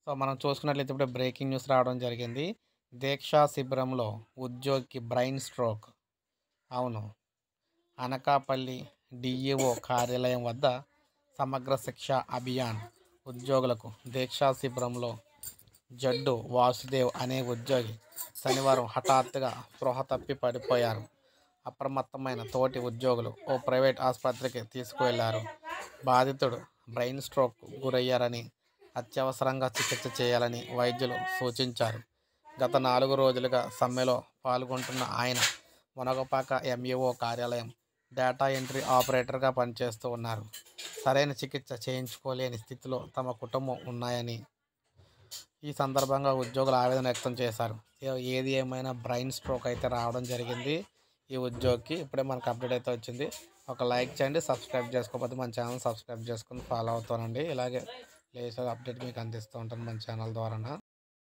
so మనం చూసుకున్నట్లయితే ఇప్పుడు బ్రేకింగ్ న్యూస్ రావడం జరిగింది దీక్షా శిబిరంలో ఉద్యోగికి బ్రెయిన్ స్ట్రోక్ అవును అనకాపల్లి డిఈఓ కార్యాలయం వద్ద సమగ్ర శిక్ష అభియాన్ ఉద్యోగులకు దీక్షా శిబిరంలో జడ్డు వాసుదేవ్ అనే ఉద్యోగి శనివారం హఠాత్తుగా స్పృహ తప్పి పడిపోయారు అప్రమత్తమైన తోటి ఉద్యోగులు ఓ ప్రైవేట్ ఆసుపత్రికి తీసుకువెళ్లారు బాధితుడు బ్రెయిన్ స్ట్రోక్ గురయ్యారని అత్యవసరంగా చికిత్స చేయాలని వైద్యులు సూచించారు గత నాలుగు రోజులుగా సమ్మెలో పాల్గొంటున్న ఆయన మునగపాక ఎంఈఓ కార్యాలయం డేటా ఎంట్రీ ఆపరేటర్గా పనిచేస్తూ ఉన్నారు సరైన చికిత్స చేయించుకోలేని స్థితిలో తమ కుటుంబం ఉన్నాయని ఈ సందర్భంగా ఉద్యోగులు ఆవేదన వ్యక్తం చేశారు ఏ- ఏది ఏమైనా బ్రెయిన్ స్ట్రోక్ అయితే రావడం జరిగింది ఈ ఉద్యోగికి ఇప్పుడే మనకు అప్డేట్ అయితే వచ్చింది ఒక లైక్ చేయండి సబ్స్క్రైబ్ చేసుకోకపోతే మన ఛానల్ సబ్స్క్రైబ్ చేసుకుని ఫాలో అవుతానండి ఇలాగే లేటెస్ట్ అప్డేట్ మీకు అందిస్తూ ఉంటాను మన ఛానల్ ద్వారా